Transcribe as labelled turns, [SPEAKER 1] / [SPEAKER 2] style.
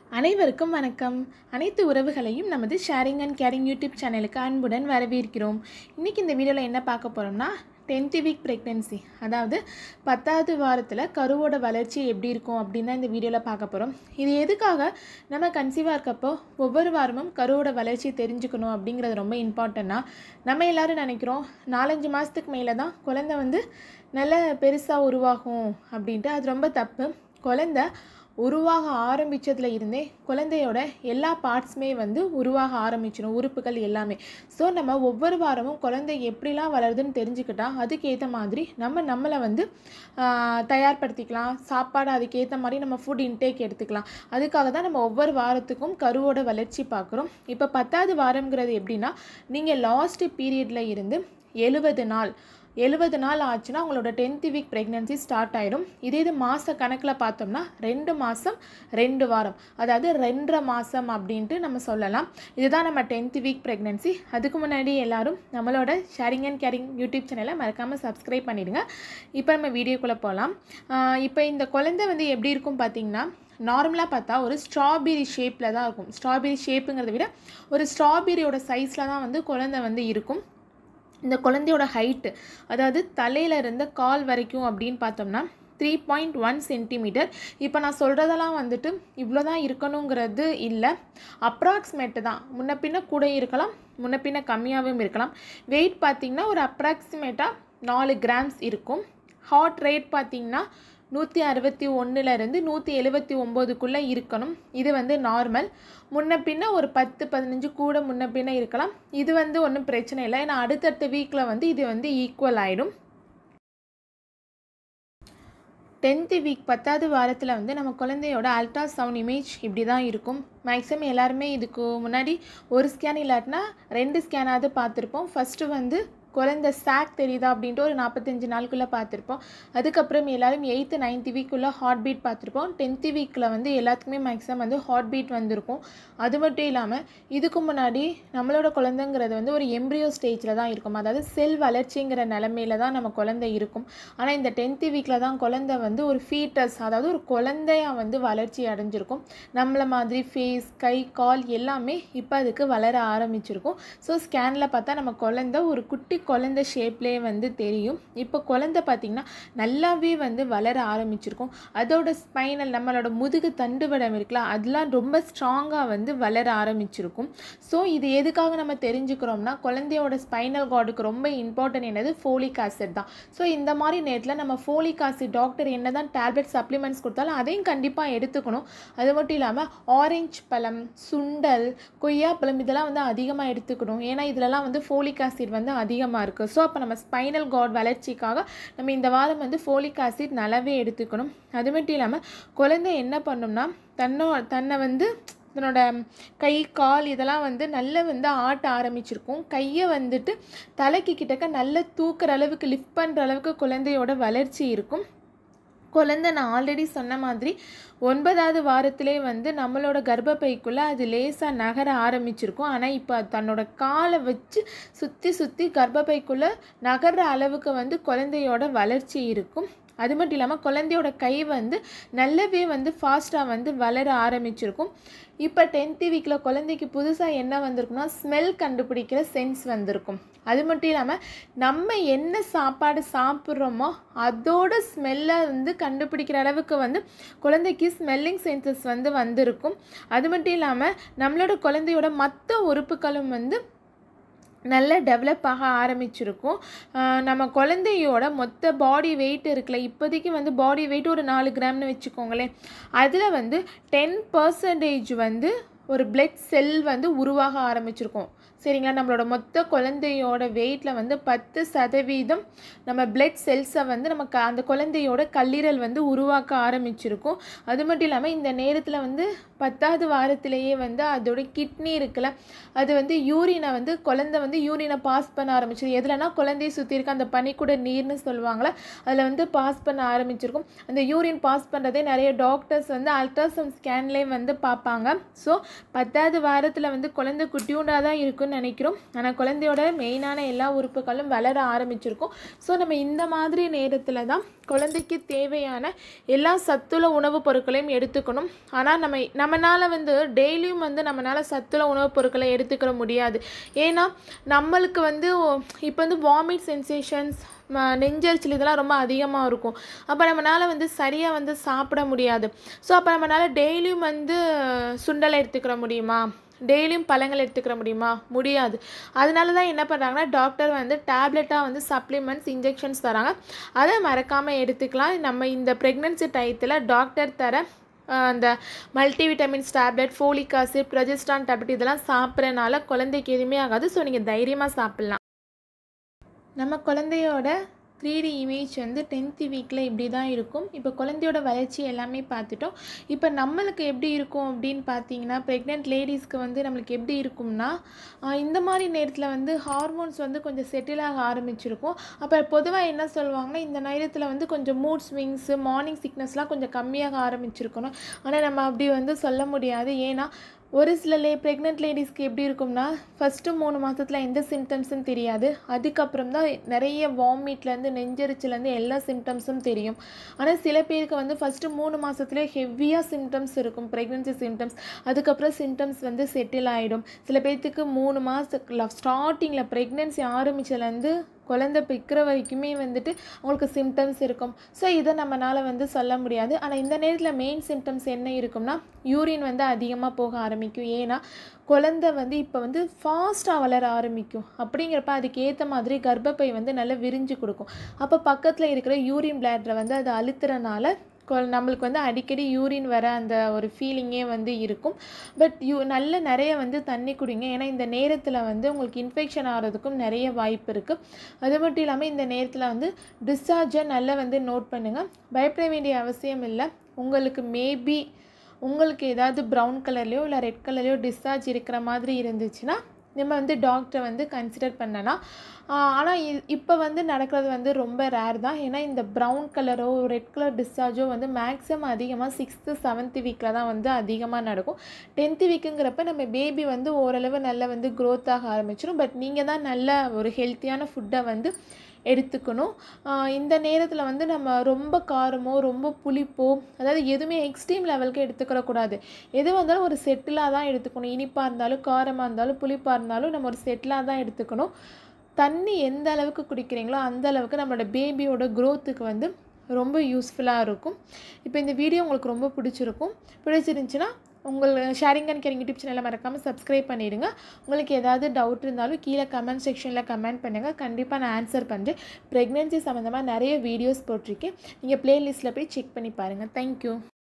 [SPEAKER 1] அனைவருக்கும் வணக்கம் அனைத்து உறவுகளையும் நமது ஷேரிங் அண்ட் கேரிங் யூடியூப் சேனலுக்கு அன்புடன் வரவேற்கிறோம் இன்றைக்கி இந்த வீடியோவில் என்ன பார்க்க போகிறோம்னா டென்த் வீக் ப்ரெக்னென்சி அதாவது பத்தாவது வாரத்தில் கருவோட வளர்ச்சி எப்படி இருக்கும் அப்படின்னு தான் இந்த வீடியோவில் பார்க்க போகிறோம் இது எதுக்காக நம்ம கன்சீவாக இருக்கப்போ ஒவ்வொரு வாரமும் கருவோட வளர்ச்சி தெரிஞ்சுக்கணும் அப்படிங்கிறது ரொம்ப இம்பார்ட்டண்ட்டாக நம்ம எல்லாரும் நினைக்கிறோம் நாலஞ்சு மாதத்துக்கு மேலே தான் குழந்தை வந்து நல்ல பெருசாக உருவாகும் அப்படின்ட்டு அது ரொம்ப தப்பு குழந்தை உருவாக ஆரம்பித்ததுல இருந்தே குழந்தையோட எல்லா பார்ட்ஸுமே வந்து உருவாக ஆரம்பிச்சிடும் உறுப்புகள் எல்லாமே ஸோ நம்ம ஒவ்வொரு வாரமும் குழந்தை எப்படிலாம் வளருதுன்னு தெரிஞ்சுக்கிட்டா அதுக்கேற்ற மாதிரி நம்ம நம்மளை வந்து ஆஹ், தயார்படுத்திக்கலாம் சாப்பாடு அதுக்கேற்ற மாதிரி நம்ம ஃபுட் இன்டேக் எடுத்துக்கலாம் அதுக்காக தான் நம்ம ஒவ்வொரு வாரத்துக்கும் கருவோட வளர்ச்சி பார்க்குறோம் இப்போ பத்தாவது வாரம்ங்கிறது எப்படின்னா நீங்கள் லாஸ்ட் பீரியடில் இருந்து எழுபது நாள் எழுபது நாள் ஆச்சுன்னா உங்களோட டென்த் வீக் ப்ரெக்னென்சி ஸ்டார்ட் ஆயிடும் இதே இது மாத கணக்கில் பார்த்தோம்னா ரெண்டு மாதம் ரெண்டு வாரம் அதாவது ரெண்டரை மாதம் அப்படின்ட்டு நம்ம சொல்லலாம் இதுதான் நம்ம டென்த் வீக் ப்ரெக்னென்சி அதுக்கு முன்னாடி எல்லாரும் நம்மளோட ஷேரிங் அண்ட் கேரிங் யூடியூப் சேனலை மறக்காமல் சப்ஸ்கிரைப் பண்ணிடுங்க இப்போ நம்ம வீடியோக்குள்ளே போகலாம் இப்போ இந்த குழந்தை வந்து எப்படி இருக்கும் பார்த்தீங்கன்னா நார்மலாக பார்த்தா ஒரு ஸ்ட்ராபெரி ஷேப்பில் தான் இருக்கும் ஸ்ட்ராபெரி ஷேப்புங்கிறத விட ஒரு ஸ்ட்ராபெரியோட சைஸில் தான் வந்து குழந்தை வந்து இருக்கும் இந்த குழந்தையோட ஹைட்டு அதாவது தலையில இருந்து கால் வரைக்கும் அப்படின்னு பார்த்தோம்னா த்ரீ பாயிண்ட் ஒன் சென்டிமீட்டர் இப்போ நான் சொல்கிறதெல்லாம் வந்துட்டு இவ்வளோ தான் இருக்கணுங்கிறது இல்லை அப்ராக்சிமேட்டு தான் முன்ன பின்ன கூட இருக்கலாம் முன்ன பின்ன கம்மியாகவும் இருக்கலாம் வெயிட் பார்த்தீங்கன்னா ஒரு அப்ராக்சிமேட்டாக நாலு கிராம்ஸ் இருக்கும் ஹார்ட் ரேட் பார்த்தீங்கன்னா நூற்றி அறுபத்தி ஒன்றுலேருந்து நூற்றி எழுபத்தி ஒம்போதுக்குள்ளே இருக்கணும் இது வந்து நார்மல் முன்ன பின்ன ஒரு பத்து பதினஞ்சு கூட முன்ன பின்ன இருக்கலாம் இது வந்து ஒன்றும் பிரச்சனை இல்லை ஏன்னா அடுத்தடுத்த வீக்கில் வந்து இது வந்து ஈக்குவல் ஆகிடும் டென்த்து வீக் பத்தாவது வாரத்தில் வந்து நம்ம குழந்தையோட அல்ட்ரா சவுண்ட் இமேஜ் இப்படி தான் இருக்கும் மேக்ஸிமம் எல்லாருமே இதுக்கு முன்னாடி ஒரு ஸ்கேன் இல்லாட்டினா ரெண்டு ஸ்கேனாவது பார்த்துருப்போம் ஃபஸ்ட்டு வந்து குழந்தை சாக் தெரியுதா அப்படின்ட்டு ஒரு நாற்பத்தஞ்சு நாளுக்குள்ளே பார்த்துருப்போம் அதுக்கப்புறம் எல்லாரும் எயித்து நைன்த்து வீக்குள்ளே ஹார்ட் பீட் பார்த்துருப்போம் டென்த்து வீக்கில் வந்து எல்லாத்துக்குமே மேக்ஸிமம் வந்து ஹார்ட் பீட் வந்திருக்கும் அது மட்டும் இல்லாமல் இதுக்கு முன்னாடி நம்மளோட குழந்தைங்கிறது வந்து ஒரு எம்ப்ரியோ ஸ்டேஜில் தான் இருக்கும் அதாவது செல் வளர்ச்சிங்கிற நிலமையில தான் நம்ம குழந்தை இருக்கும் ஆனால் இந்த டென்த்து வீக்கில் தான் குழந்தை வந்து ஒரு ஃபீட்டஸ் அதாவது ஒரு குழந்தையா வந்து வளர்ச்சி அடைஞ்சிருக்கும் நம்மள மாதிரி ஃபேஸ் கை கால் எல்லாமே இப்போ அதுக்கு வளர ஆரம்பிச்சிருக்கும் ஸோ ஸ்கேனில் பார்த்தா நம்ம குழந்தை ஒரு குட்டி குழந்தை ஷேப்லேயே வந்து தெரியும் இப்போ குழந்தை பார்த்திங்கன்னா நல்லாவே வந்து வளர ஆரம்பிச்சிருக்கும் அதோட ஸ்பைனல் நம்மளோட முதுகு தண்டுவடம் இருக்குல்ல அதெல்லாம் ரொம்ப ஸ்ட்ராங்காக வந்து வளர ஆரம்பிச்சிருக்கும் ஸோ இது எதுக்காக நம்ம தெரிஞ்சுக்கிறோம்னா குழந்தையோட ஸ்பைனல் கார்டுக்கு ரொம்ப இம்பார்ட்டன்ட் என்னது ஃபோலிக் ஆசிட் தான் ஸோ இந்த மாதிரி நேரத்தில் நம்ம ஃபோலிக் ஆசிட் டாக்டர் என்ன தான் டேப்லெட் சப்ளிமெண்ட்ஸ் கொடுத்தாலும் அதையும் கண்டிப்பாக எடுத்துக்கணும் அது மட்டும் இல்லாமல் ஆரஞ்சு பழம் சுண்டல் கொய்யாப்பழம் இதெல்லாம் வந்து அதிகமாக எடுத்துக்கணும் ஏன்னா இதிலலாம் வந்து ஃபோலிக் ஆசிட் வந்து அதிகமாக இருக்குது ஸோ அப்போ நம்ம ஸ்பைனல் கார்டு வளர்ச்சிக்காக நம்ம இந்த வாரம் வந்து ஃபோலிக் ஆசிட் நல்லாவே எடுத்துக்கணும் அது மட்டும் இல்லாமல் குழந்தை என்ன பண்ணும்னா தன்னோ தன்னை வந்து தன்னோட கை கால் இதெல்லாம் வந்து நல்ல வந்து ஆட்ட ஆரம்பிச்சிருக்கும் கையை வந்துட்டு தலைக்கு கிட்டக்க நல்ல தூக்குற அளவுக்கு லிஃப்ட் பண்ணுற அளவுக்கு குழந்தையோட வளர்ச்சி இருக்கும் குழந்தை நான் ஆல்ரெடி சொன்ன மாதிரி ஒன்பதாவது வாரத்திலே வந்து நம்மளோட கர்ப்பப்பைக்குள்ளே அது லேசாக நகர ஆரம்பிச்சிருக்கும் ஆனால் இப்போ அது தன்னோட காலை வச்சு சுற்றி சுற்றி கர்ப்பப்பைக்குள்ளே நகர்ற அளவுக்கு வந்து குழந்தையோட வளர்ச்சி இருக்கும் அது மட்டும் இல்லாமல் குழந்தையோட கை வந்து நல்லாவே வந்து ஃபாஸ்ட்டாக வந்து வளர ஆரம்பிச்சிருக்கும் இப்போ டென்த்து வீக்கில் குழந்தைக்கு புதுசாக என்ன வந்திருக்குன்னா ஸ்மெல் கண்டுபிடிக்கிற சென்ஸ் வந்திருக்கும் அது மட்டும் இல்லாமல் நம்ம என்ன சாப்பாடு சாப்பிட்றோமோ அதோட ஸ்மெல்லை வந்து கண்டுபிடிக்கிற அளவுக்கு வந்து குழந்தைக்கு ஸ்மெல்லிங் சென்சஸ் வந்து வந்திருக்கும் அது மட்டும் இல்லாமல் நம்மளோட குழந்தையோட மற்ற உறுப்புகளும் வந்து நல்ல டெவலப் ஆக ஆரம்பிச்சிருக்கும் ஆஹ் நம்ம குழந்தையோட மொத்த பாடி வெயிட் இருக்குல்ல இப்போதைக்கு வந்து பாடி வெயிட் ஒரு நாலு கிராம்னு வச்சுக்கோங்களேன் அதில் வந்து டென் பர்சன்டேஜ் வந்து ஒரு பிளட் செல் வந்து உருவாக ஆரம்பிச்சிருக்கும் சரிங்களா நம்மளோட மொத்த குழந்தையோட வெயிட்டில் வந்து பத்து சதவீதம் நம்ம பிளட் செல்ஸை வந்து நம்ம க அந்த குழந்தையோட கல்லீரல் வந்து உருவாக்க ஆரம்பிச்சிருக்கும் அது மட்டும் இல்லாமல் இந்த நேரத்தில் வந்து பத்தாவது வாரத்திலேயே வந்து அதோட கிட்னி இருக்குல்ல அது வந்து யூரினை வந்து குழந்தை வந்து யூரினை பாஸ் பண்ண ஆரம்பிச்சிது எதுலனா குழந்தையை சுற்றி இருக்க அந்த பனிக்கூட நீர்னு சொல்லுவாங்களே அதில் வந்து பாஸ் பண்ண ஆரம்பிச்சிருக்கும் அந்த யூரின் பாஸ் பண்ணுறதே நிறைய டாக்டர்ஸ் வந்து அல்ட்ராசவுண்ட் ஸ்கேன்லேயே வந்து பார்ப்பாங்க ஸோ பத்தாவது வாரத்தில் வந்து குழந்தை குட்டியூண்டாக தான் இருக்குன்னு இருக்கும்னு நினைக்கிறோம் ஆனால் குழந்தையோட மெயினான எல்லா உறுப்புகளும் வளர ஆரம்பிச்சிருக்கும் ஸோ நம்ம இந்த மாதிரி நேரத்தில் தான் குழந்தைக்கு தேவையான எல்லா சத்துள்ள உணவுப் பொருட்களையும் எடுத்துக்கணும் ஆனால் நம்ம நம்மளால் வந்து டெய்லியும் வந்து நம்மளால் சத்துள்ள உணவுப் பொருட்களை எடுத்துக்கிற முடியாது ஏன்னா நம்மளுக்கு வந்து இப்போ வந்து வாமிட் சென்சேஷன்ஸ் நெஞ்சரிச்சல் இதெல்லாம் ரொம்ப அதிகமாக இருக்கும் அப்போ நம்மளால் வந்து சரியாக வந்து சாப்பிட முடியாது ஸோ அப்போ நம்மளால் டெய்லியும் வந்து சுண்டலை எடுத்துக்கிற முடியுமா டெய்லியும் பழங்கள் எடுத்துக்கிற முடியுமா முடியாது அதனால தான் என்ன பண்ணுறாங்கன்னா டாக்டர் வந்து டேப்லெட்டாக வந்து சப்ளிமெண்ட்ஸ் இன்ஜெக்ஷன்ஸ் தராங்க அதை மறக்காமல் எடுத்துக்கலாம் நம்ம இந்த ப்ரெக்னென்சி டயத்தில் டாக்டர் தர அந்த multivitamins tablet folic acid progesterone tablet இதெல்லாம் சாப்பிட்றனால குழந்தைக்கு எதுவுமே ஆகாது ஸோ நீங்கள் தைரியமாக சாப்பிட்லாம் நம்ம குழந்தையோட த்ரீ டி இமேஜ் வந்து டென்த்து வீக்கில் இப்படி தான் இருக்கும் இப்போ குழந்தையோட வளர்ச்சி எல்லாமே பார்த்துட்டோம் இப்போ நம்மளுக்கு எப்படி இருக்கும் அப்படின்னு பார்த்தீங்கன்னா ப்ரெக்னென்ட் லேடிஸ்க்கு வந்து நம்மளுக்கு எப்படி இருக்கும்னா இந்த மாதிரி நேரத்தில் வந்து ஹார்மோன்ஸ் வந்து கொஞ்சம் செட்டில் ஆக ஆரம்பிச்சிருக்கும் அப்போ பொதுவாக என்ன சொல்லுவாங்கன்னா இந்த நேரத்தில் வந்து கொஞ்சம் மூட் ஸ்விங்ஸு மார்னிங் சிக்னஸ்லாம் கொஞ்சம் கம்மியாக ஆரம்பிச்சிருக்கணும் ஆனால் நம்ம அப்படி வந்து சொல்ல முடியாது ஏன்னா ஒரு சில லே ப்ரெக்னென்ட் லேடிஸ்க்கு எப்படி இருக்கும்னா ஃபஸ்ட்டு மூணு மாதத்தில் எந்த சிம்டம்ஸும் தெரியாது அதுக்கப்புறம் தான் நிறைய வாமிட்லேருந்து நெஞ்சரிச்சிலேருந்து எல்லா சிம்டம்ஸும் தெரியும் ஆனால் சில பேருக்கு வந்து ஃபஸ்ட்டு மூணு மாதத்துலேயே ஹெவியாக சிம்டம்ஸ் இருக்கும் ப்ரெக்னென்சி சிம்டம்ஸ் அதுக்கப்புறம் சிம்டம்ஸ் வந்து செட்டில் ஆகிடும் சில பேர்த்துக்கு மூணு மாதத்துல ஸ்டார்டிங்கில் ப்ரெக்னென்சி ஆரம்பிச்சதுலேருந்து குழந்தை பிக்கிற வரைக்குமே வந்துட்டு அவங்களுக்கு சிம்டம்ஸ் இருக்கும் ஸோ இதை நம்மளால் வந்து சொல்ல முடியாது ஆனால் இந்த நேரத்தில் மெயின் சிம்டம்ஸ் என்ன இருக்கும்னா யூரின் வந்து அதிகமாக போக ஆரம்பிக்கும் ஏன்னா குழந்தை வந்து இப்போ வந்து ஃபாஸ்ட்டாக வளர ஆரம்பிக்கும் அப்படிங்கிறப்ப அதுக்கு ஏற்ற மாதிரி கர்ப்பப்பை வந்து நல்லா விரிஞ்சு கொடுக்கும் அப்போ பக்கத்தில் இருக்கிற யூரின் பிளாட்ரை வந்து அது அழுத்துறனால நம்மளுக்கு வந்து அடிக்கடி யூரின் வர அந்த ஒரு ஃபீலிங்கே வந்து இருக்கும் பட் யூ நல்ல நிறைய வந்து தண்ணி குடிங்க ஏன்னா இந்த நேரத்தில் வந்து உங்களுக்கு இன்ஃபெக்ஷன் ஆகிறதுக்கும் நிறைய வாய்ப்பு இருக்குது அது மட்டும் இல்லாமல் இந்த நேரத்தில் வந்து டிஸ்சார்ஜை நல்லா வந்து நோட் பண்ணுங்கள் பயப்பட வேண்டிய அவசியம் இல்லை உங்களுக்கு மேபி உங்களுக்கு ஏதாவது ப்ரௌன் கலர்லேயோ இல்லை ரெட் கலர்லேயோ டிஸ்சார்ஜ் இருக்கிற மாதிரி இருந்துச்சுன்னா நம்ம வந்து டாக்டரை வந்து கன்சிடர் பண்ணலாம் ஆனால் இப்போ வந்து நடக்கிறது வந்து ரொம்ப ரேர் தான் ஏன்னா இந்த ப்ரௌன் கலரோ ரெட் கலர் டிஸ்சார்ஜோ வந்து மேக்ஸிமம் அதிகமாக சிக்ஸ்த்து செவன்த்து வீக்கில் தான் வந்து அதிகமாக நடக்கும் டென்த்து வீக்குங்கிறப்ப நம்ம பேபி வந்து ஓரளவு நல்லா வந்து க்ரோத் ஆக ஆரம்பிச்சிடும் பட் நீங்கள் தான் நல்ல ஒரு ஹெல்த்தியான ஃபுட்டை வந்து எடுத்துக்கணும் இந்த நேரத்தில் வந்து நம்ம ரொம்ப காரமோ ரொம்ப புளிப்போ அதாவது எதுவுமே எக்ஸ்ட்ரீம் லெவலுக்கு எடுத்துக்கிறக்கூடாது எது வந்தாலும் ஒரு செட்டிலாக தான் எடுத்துக்கணும் இனிப்பாக இருந்தாலும் காரமாக இருந்தாலும் புளிப்பாக இருந்தாலும் நம்ம ஒரு செட்டிலாக தான் எடுத்துக்கணும் தண்ணி எந்த அளவுக்கு குடிக்கிறீங்களோ அந்த அளவுக்கு நம்மளோட பேபியோட க்ரோத்துக்கு வந்து ரொம்ப யூஸ்ஃபுல்லாக இருக்கும் இப்போ இந்த வீடியோ உங்களுக்கு ரொம்ப பிடிச்சிருக்கும் பிடிச்சிருந்துச்சின்னா உங்கள் ஷேரிங் அண்ட் கேரிங் யூடியூப் சேனலை மறக்காமல் சப்ஸ்கிரைப் பண்ணிவிடுங்க உங்களுக்கு ஏதாவது டவுட் இருந்தாலும் கீழே கமெண்ட் செக்ஷனில் கமெண்ட் பண்ணுங்கள் கண்டிப்பாக நான் ஆன்சர் பண்ணுறேன் ப்ரெக்னென்சி சம்மந்தமாக நிறைய வீடியோஸ் போட்டிருக்கேன் நீங்கள் ப்ளேலிஸ்ட்டில் போய் செக் பண்ணி பாருங்கள் தேங்க்யூ